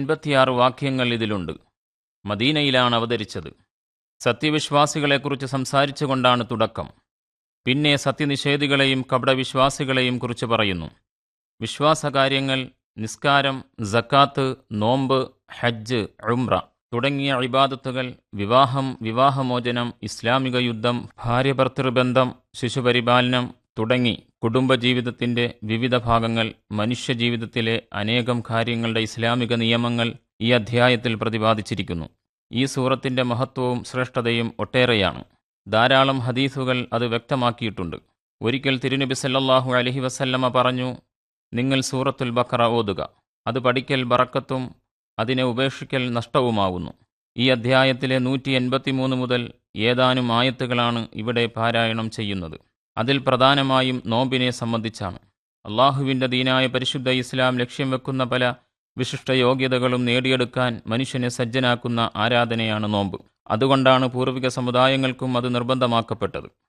എൺപത്തിയാറ് വാക്യങ്ങൾ ഇതിലുണ്ട് മദീനയിലാണ് അവതരിച്ചത് സത്യവിശ്വാസികളെക്കുറിച്ച് സംസാരിച്ചുകൊണ്ടാണ് തുടക്കം പിന്നെ സത്യനിഷേധികളെയും കപടവിശ്വാസികളെയും കുറിച്ച് പറയുന്നു വിശ്വാസകാര്യങ്ങൾ നിസ്കാരം സക്കാത്ത് നോമ്പ് ഹജ്ജ് ഉംറ തുടങ്ങിയ ഇബാദത്തുകൾ വിവാഹം വിവാഹമോചനം ഇസ്ലാമിക യുദ്ധം ഭാര്യഭർത്തൃബന്ധം ശിശുപരിപാലനം തുടങ്ങി കുടുംബജീവിതത്തിന്റെ വിവിധ ഭാഗങ്ങൾ മനുഷ്യജീവിതത്തിലെ അനേകം കാര്യങ്ങളുടെ ഇസ്ലാമിക നിയമങ്ങൾ ഈ അധ്യായത്തിൽ പ്രതിപാദിച്ചിരിക്കുന്നു ഈ സൂറത്തിന്റെ മഹത്വവും ശ്രേഷ്ഠതയും ഒട്ടേറെയാണ് ധാരാളം ഹദീസുകൾ അത് വ്യക്തമാക്കിയിട്ടുണ്ട് ഒരിക്കൽ തിരുനബി സല്ലല്ലാഹു അലഹി വസല്ലമ പറഞ്ഞു നിങ്ങൾ സൂറത്തുൽ ബക്കറ ഓതുക അത് പഠിക്കൽ ബറക്കത്തും അതിനെ ഉപേക്ഷിക്കൽ നഷ്ടവുമാവുന്നു ഈ അധ്യായത്തിലെ നൂറ്റി എൺപത്തിമൂന്ന് മുതൽ ഏതാനും ആയത്തുകളാണ് ഇവിടെ പാരായണം ചെയ്യുന്നത് അതിൽ പ്രധാനമായും നോമ്പിനെ സംബന്ധിച്ചാണ് അള്ളാഹുവിൻ്റെ ദീനായ പരിശുദ്ധ ഇസ്ലാം ലക്ഷ്യം വെക്കുന്ന പല വിശിഷ്ട യോഗ്യതകളും നേടിയെടുക്കാൻ മനുഷ്യനെ സജ്ജനാക്കുന്ന ആരാധനയാണ് നോമ്പ് അതുകൊണ്ടാണ് പൂർവിക സമുദായങ്ങൾക്കും അത് നിർബന്ധമാക്കപ്പെട്ടത്